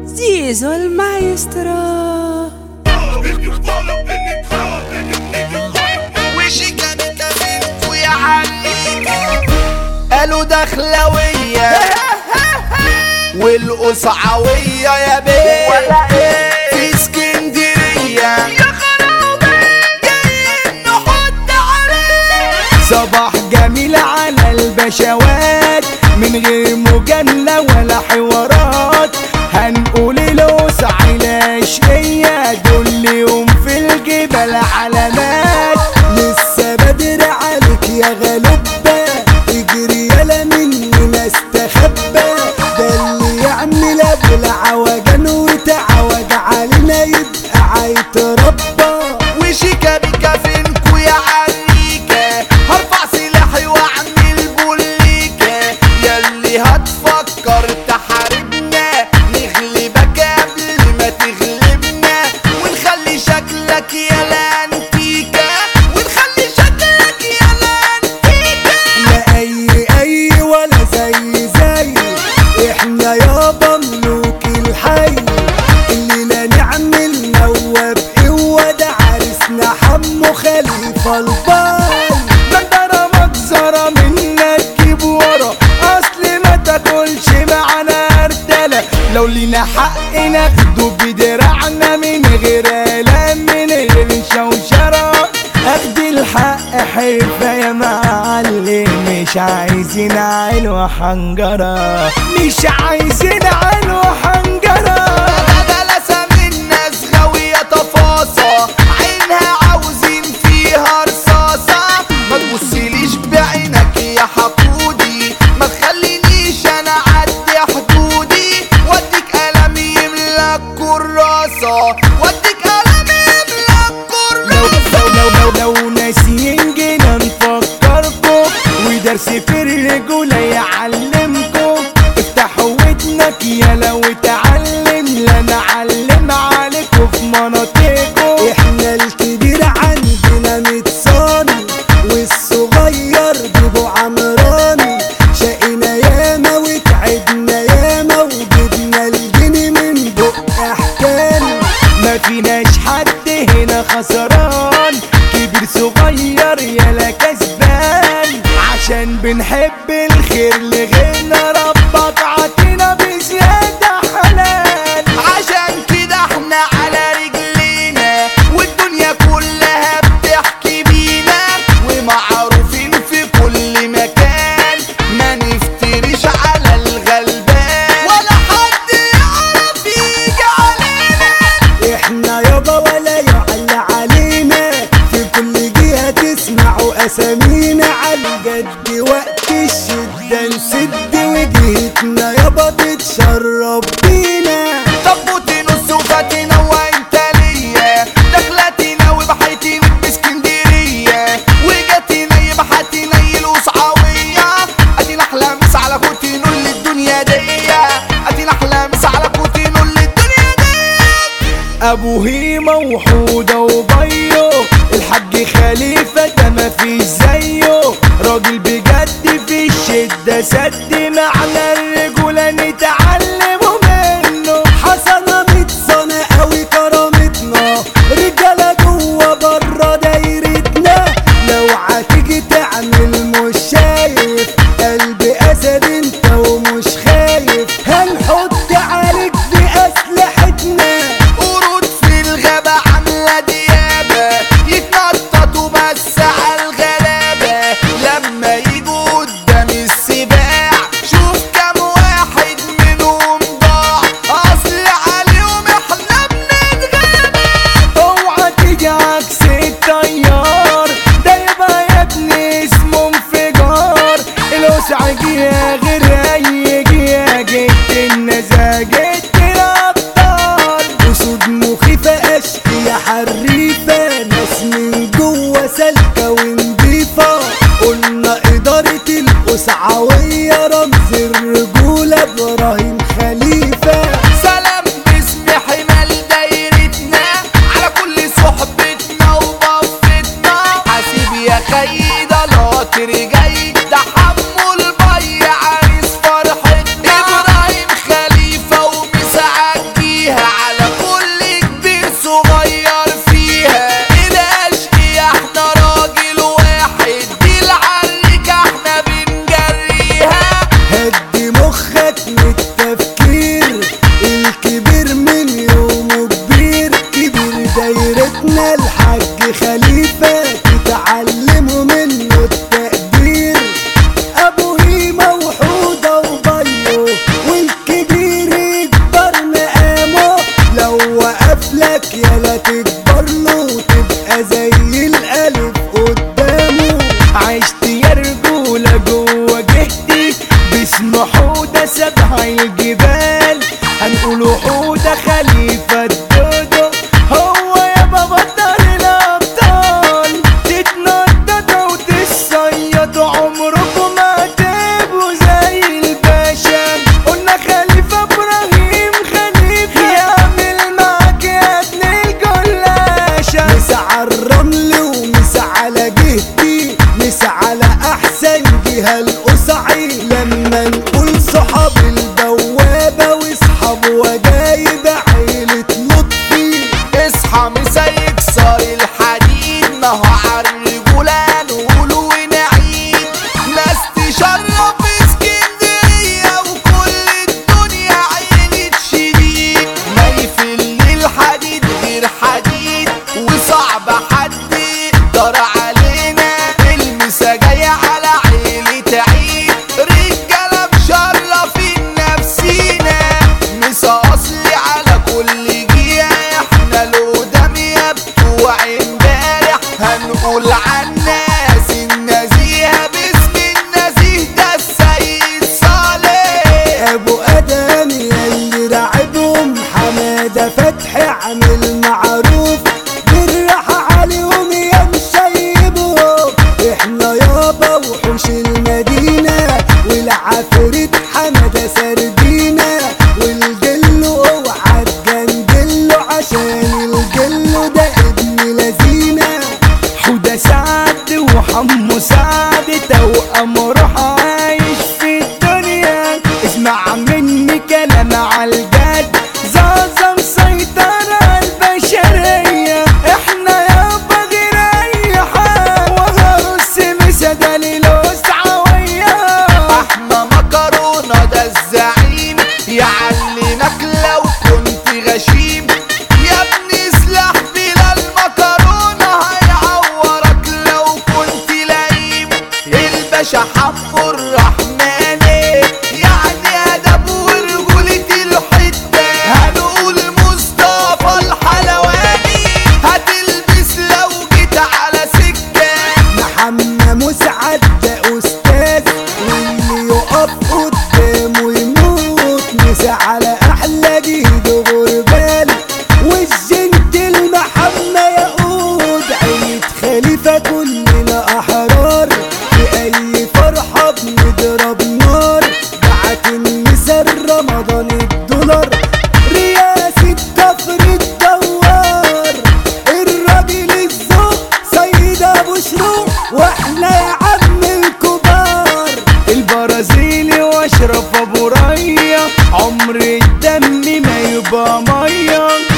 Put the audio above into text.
زيزو المايسترو وشي كان كمان ويا عليك قالوا دخلوية والقصعوية يا بيه في اسكندرية جايين نحط عليك صباح جميل على البشوات من غير مجاملة ولا حوارات هنقول لوسع العشقية دول يوم في الجبل علامات لسه بدري عليك يا غلبة اجري يلا مني استخبى ده اللي يعمل ابو العوجان وتعوج علينا يبقى عيتربى وشيكا بيكا فينكو يا عريكة هرفع سلاحي واعمل بوليكة ياللي هتفكر تحاربنا نغلبك قبل ما تغلبنا ونخلي شكلك يا لانتيكا ونخلي شكلك يا لانتيكا لا اي اي ولا زي زي احنا يابا ملوك الحي اللي لا نعمل نواب قوة ده عرسنا حمو خليفة الباي مقدرة مجزرة منا تجيب ورا اصل ما تاكلش معانا ارتلة لو لينا حق ناخده بدراعنا من غير آلام من غير شوشرة اخد الحق حرفة يا معلم مش عايزين عيل وحنجرة مش عايزين عيل وحنجرة جلسة من ناس غاوية تفاصة عينها عاوزين فيها رصاصة ما تبصيليش بعينك يا حقودي ما تخلينيش انا اعدي حدودي وديك قلم يملى كراسة وديك قلم يملى لو كراسة لو لو لو, لو ناسيين جينا نفكركم ودرس في الرجولة يعلمكم افتحوا ودنك يا لو اتعلم لا نعلم عليكم في مناطقكم احنا الكبير عندنا متصاني والصغير جيبوا عمراني شقينا ياما وتعبنا ياما وجبنا الجني من بق احكام ما فيناش حد هنا خسران كبير صغير يلا كسبان عشان بنحب الخير لغيرنا ربك عطينا بزيادة حلال عشان كده احنا على رجلينا والدنيا كلها بتحكي بينا ومعروفين في كل مكان ما نفتريش على الغلبان ولا حد يعرف يجي علينا احنا يابا ولا يعلى علينا في كل جهة تسمعوا اسامينا على الجد وقت الشدة نسد وجهتنا يابا تتشرب بينا طبوتي نص وفاتنا وانت ليا دخلتنا وبحيتي باسكندرية وجاتنا يبحتنا الوصعاوية ادينا احلى مس على كوتي نقول الدنيا دي ادينا احلى مس على كوتي نقول الدنيا دي ابو هيمة وحودة وبيو الحاج خليفة ده مفيش زيه راجل بجد في الشدة سد معنى الرجولة نتعلمه منه حسنة متصنة قوي كرامتنا رجالة جوه بره دايرتنا لو هتيجي تعمل مش شايف قلب اسد انت ومش خايف هنحط عليك بأسلحتنا قرود في الغابة عاملة ديابة يتنططوا بس على الغلابة لما يجوا قدام السباع شوف كم واحد قولوا حودة خليفة الدودو هو يا بابا دار الأبطال تتنططوا وتتصيدوا عمركم ما تبقوا زي الباشا قلنا خليفة إبراهيم خليفة يعمل معاك يا ابن الجلاشة مسا على الرمل ومسا على جهتي مسا على احسن جهة القصعي لما نقول صحاب البوابة واصحاب وجايب عيلة لطفي اصحى مسا يكسر الحديد ما هو عالرجولة نقول ونعيد ناس تشرف اسكندرية وكل الدنيا عينة شديد ما يفل الحديد غير حديد وصعب حد يقدر علينا المسا جاية على عيلة عيد رجالة مشرفين نفسينا مسا اصلي على كل جية احنا القدام يا بتوع امبارح هنقول عن ناس النزيهة باسم النزيه ده السيد صالح ابو ادم يلي راعبهم حمادة فتحي عامل معروف بالراحة عليهم يا مشيبهم احنا يابا وحوش المدينة والعفريت حمادة سردينة والجل اوعى تجنجله عشان الجل ده ابن لذينه حودة سعد وحمو سعد توأم روح عايش في الدنيا اسمع مني كلام عالجد زازا مسيطر على البشرية احنا يابا غير اي حد وهرس مسدل الوسعوية احمى مكرونة ده الزعيم يعلمك لو كنت غشيم يا ابني سلاح بلا المكرونة هيعورك لو كنت لئيم الباشا حفو الرحمن يعني ادب ورجولة الحتة هنقول مصطفى الحلواني هتلبس لو جيت على سكة محمد مسعد ده استاذ واللي يقف قدامه يموت مسا على احلى جيد غربال والجنتل محمد يقود عيد خليفه كلنا احرار في اي فرحه بنضرب نار بعت النساء رمضان الدولار رياسة كفر الدوار الراجل الذوق سيد ابو شروق واحنا يا عم الكبار البرازيلي واشرف ابو ريا عمر الدم ما يبقى ميه